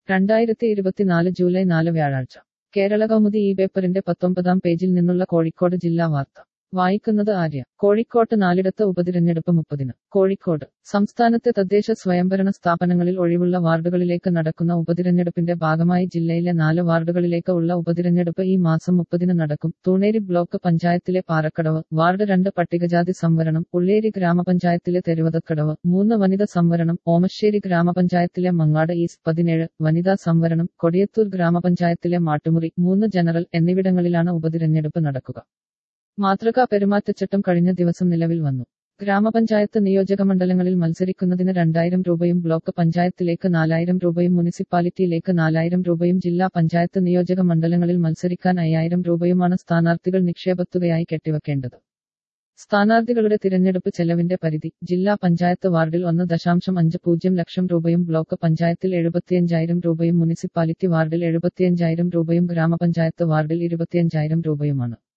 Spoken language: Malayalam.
രണ്ടായിരത്തി ഇരുപത്തിനാല് ജൂലൈ നാല് വ്യാഴാഴ്ച കേരള കൗമുദി ഈ പേപ്പറിന്റെ പത്തൊമ്പതാം പേജിൽ നിന്നുള്ള കോഴിക്കോട് ജില്ലാ വാർത്ത വായിക്കുന്നത് ആര്യ കോഴിക്കോട്ട് നാലിടത്ത് ഉപതിരഞ്ഞെടുപ്പ് മുപ്പതിന് കോഴിക്കോട് സംസ്ഥാനത്തെ തദ്ദേശ സ്വയംഭരണ സ്ഥാപനങ്ങളിൽ ഒഴിവുള്ള വാർഡുകളിലേക്ക് നടക്കുന്ന ഉപതിരഞ്ഞെടുപ്പിന്റെ ഭാഗമായി ജില്ലയിലെ നാല് വാർഡുകളിലേക്ക് ഉള്ള ഉപതിരഞ്ഞെടുപ്പ് ഈ മാസം മുപ്പതിന് നടക്കും തൂണേരി ബ്ലോക്ക് പഞ്ചായത്തിലെ പാറക്കടവ് വാർഡ് രണ്ട് പട്ടികജാതി സംവരണം ഉള്ളേരി ഗ്രാമപഞ്ചായത്തിലെ തെരുവതക്കടവ് മൂന്ന് വനിത സംവരണം ഓമശ്ശേരി ഗ്രാമപഞ്ചായത്തിലെ മങ്ങാട് ഈസ്റ്റ് പതിനേഴ് വനിതാ സംവരണം കൊടിയത്തൂർ ഗ്രാമപഞ്ചായത്തിലെ മാട്ടുമുറി മൂന്ന് ജനറൽ എന്നിവിടങ്ങളിലാണ് ഉപതിരഞ്ഞെടുപ്പ് നടക്കുക മാതൃകാ പെരുമാറ്റച്ചട്ടം കഴിഞ്ഞ ദിവസം നിലവിൽ വന്നു ഗ്രാമപഞ്ചായത്ത് നിയോജക മണ്ഡലങ്ങളിൽ മത്സരിക്കുന്നതിന് രണ്ടായിരം രൂപയും ബ്ലോക്ക് പഞ്ചായത്തിലേക്ക് നാലായിരം രൂപയും മുനിസിപ്പാലിറ്റിയിലേക്ക് നാലായിരം രൂപയും ജില്ലാ പഞ്ചായത്ത് നിയോജക മണ്ഡലങ്ങളിൽ മത്സരിക്കാൻ അയ്യായിരം രൂപയുമാണ് സ്ഥാനാർത്ഥികൾ നിക്ഷേപത്തുകയായി കെട്ടിവെക്കേണ്ടത് സ്ഥാനാർത്ഥികളുടെ തിരഞ്ഞെടുപ്പ് ചെലവിന്റെ പരിധി ജില്ലാ പഞ്ചായത്ത് വാർഡിൽ ഒന്ന് ദശാംശം അഞ്ച് പൂജ്യം ലക്ഷം രൂപയും ബ്ലോക്ക് പഞ്ചായത്തിൽ എഴുപത്തിയഞ്ചായിരം രൂപയും മുനിസിപ്പാലിറ്റി വാർഡിൽ എഴുപത്തിയഞ്ചായിരം രൂപയും ഗ്രാമപഞ്ചായത്ത് വാർഡിൽ ഇരുപത്തിയഞ്ചായിരം രൂപയുമാണ്